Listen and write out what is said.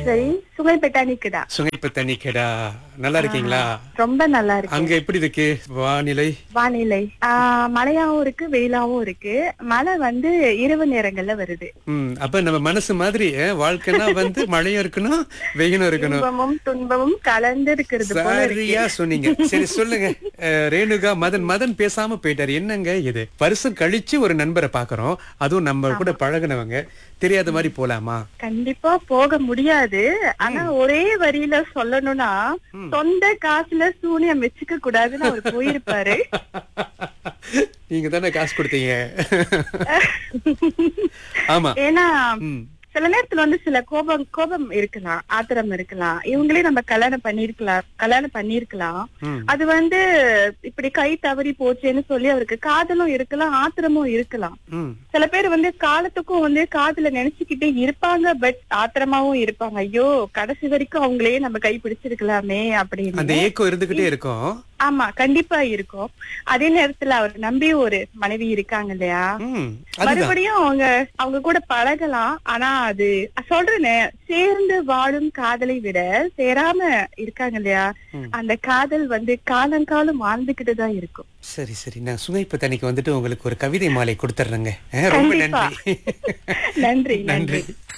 சரி சுகைப்பெட்டானிக்குதா சுங்கைப்பத்தண்ணி கேடா நல்லா இருக்கீங்களா ரொம்ப நல்லா இருக்கு அங்க எப்படி இருக்கு வானிலை வானிலை ஆஹ் மழையாவும் இருக்கு வெயிலாவும் இருக்கு மழை வந்து இரவு நேரங்கள்ல வருது ம் அப்ப நம்ம மனசு மாதிரி அஹ், வாழ்க்கைனா வந்து மழையும் இருக்கணும் வெயிலும் இருக்கணும் இன்பமும் துன்பமும் கலந்து இருக்கிறது போல இருக்கு சரியா சொன்னீங்க சரி சொல்லுங்க அஹ், ரேணுகா மதன் மதன் பேசாம போயிட்டாரு என்னங்க இது வருஷம் கழிச்சு ஒரு நண்பரை பாக்குறோம் அதுவும் நம்ம கூட பழகுனவங்க தெரியாத மாதிரி போலாமா கண்டிப்பா போக முடியாது ஆனா ஒரே வரியில சொல்லணும்னா சொந்த காசுல சூனியம் வச்சுக்க கூடாதுன்னு அவர் போயிருப்பாரு நீங்க தானே காசு கொடுத்தீங்க ஆமா ஏன்னா ம் சில நேரத்துல வந்து சில கோபம் கோபம் இருக்கலாம் ஆத்திரம் இருக்கலாம் இவங்களே நம்ம கல்யாணம் பண்ணிருக்கலாம் கல்யாணம் பண்ணிருக்கலாம் ம். அது வந்து இப்படி கை தவறி போச்சேன்னு சொல்லி அவருக்கு காதலும் இருக்கலாம் ஆத்திரமும் இருக்கலாம் ம் சில பேர் வந்து காலத்துக்கும் வந்து காதுல நினைச்சுக்கிட்டே இருப்பாங்க பட் ஆத்திரமாவும் இருப்பாங்க ஐயோ கடைசி வரைக்கும் அவங்களே நம்ம கை பிடிச்சிருக்கலாமே அந்த அப்படின்னு ஏக்கம் இருந்துகிட்டே இருக்கும் ஆமா கண்டிப்பா இருக்கும் அதே நேரத்துல அவர் நம்பி ஒரு மனைவி இருக்காங்க இல்லையா ம் அதுதான் மறுபடியும் அவங்க அவங்க கூட பழகலாம் ஆனா அது சொல்றேனே சேர்ந்து வாழும் காதலை விட சேராம இருக்காங்க இல்லையா ம். அந்த காதல் வந்து காலங்காலம் வாழ்ந்துகிட்டு தான் இருக்கும் சரி சரி நான் சுங்கைப்பு தண்ணிக்கு வந்துட்டு உங்களுக்கு ஒரு கவிதை மாலை கொடுத்துட்றேங்க அஹ், ரொம்ப கண்டிப்பா. நன்றி நன்றி நன்றி நன்றி